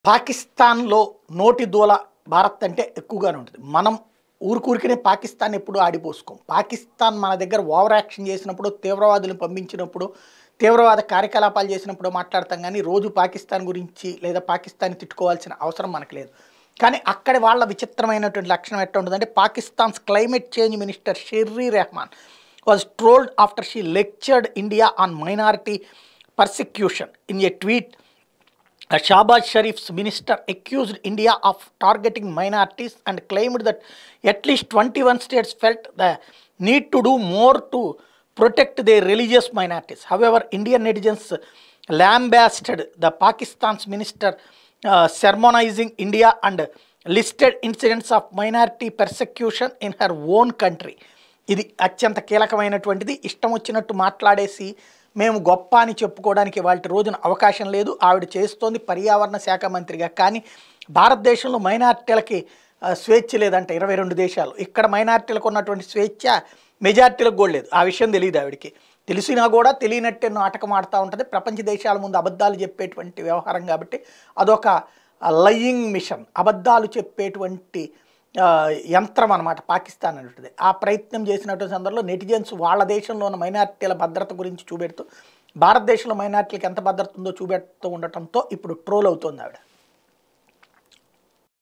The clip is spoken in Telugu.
పాకిస్తాన్లో నోటి దూల భారత్ అంటే ఎక్కువగానే ఉంటుంది మనం ఊరికూరికనే పాకిస్తాన్ ఎప్పుడు ఆడిపోసుకోం పాకిస్తాన్ మన దగ్గర ఓవర్ యాక్షన్ చేసినప్పుడు తీవ్రవాదులను పంపించినప్పుడు తీవ్రవాద కార్యకలాపాలు చేసినప్పుడు మాట్లాడతాం కానీ రోజు పాకిస్తాన్ గురించి లేదా పాకిస్తాన్ తిట్టుకోవాల్సిన అవసరం మనకు లేదు కానీ అక్కడి వాళ్ళ విచిత్రమైనటువంటి లక్షణం ఎట్లా ఉంటుందంటే Pakistan's climate change minister Sherry Rehman was trolled after she lectured India on minority persecution in a tweet Uh, Shahbaz Sharif's minister accused India of targeting minorities and claimed that at least 21 states felt the need to do more to protect their religious minorities. However, Indian netizens lambasted the Pakistan's minister uh, sermonizing India and listed incidents of minority persecution in her own country. ఇది అత్యంత కీలకమైనటువంటిది ఇష్టం వచ్చినట్టు మాట్లాడేసి మేము గొప్ప అని చెప్పుకోవడానికి వాళ్ళ రోజున అవకాశం లేదు ఆవిడ చేస్తోంది పర్యావరణ శాఖ మంత్రిగా కానీ భారతదేశంలో మైనార్టీలకి ఆ, స్వేచ్ఛ లేదంట ఇరవై రెండు దేశాలు ఇక్కడ మైనార్టీలకు ఉన్నటువంటి స్వేచ్ఛ మెజార్టీలకు కూడా లేదు ఆ విషయం తెలియదు ఆవిడకి తెలిసినా కూడా తెలియనట్టే నాటకం ఆడుతూ ఉంటుంది ప్రపంచ దేశాల ముందు అబద్ధాలు చెప్పేటువంటి వ్యవహారం కాబట్టి అదొక లయింగ్ మిషన్ అబద్ధాలు చెప్పేటువంటి ఆ, యంత్రం అనమాట పాకిస్తాన్ అనేటిది ఆ ప్రయత్నం చేసినటువంటి సందర్భంలో నెటిజన్స్ వాళ్ళ దేశంలో ఉన్న మైనార్టీల భద్రత గురించి చూపెడుతూ భారతదేశంలో మైనార్టీలకు ఎంత భద్రత ఉందో చూపెడుతూ ఉండటంతో ఇప్పుడు ట్రోల్ అవుతోంది ఆవిడ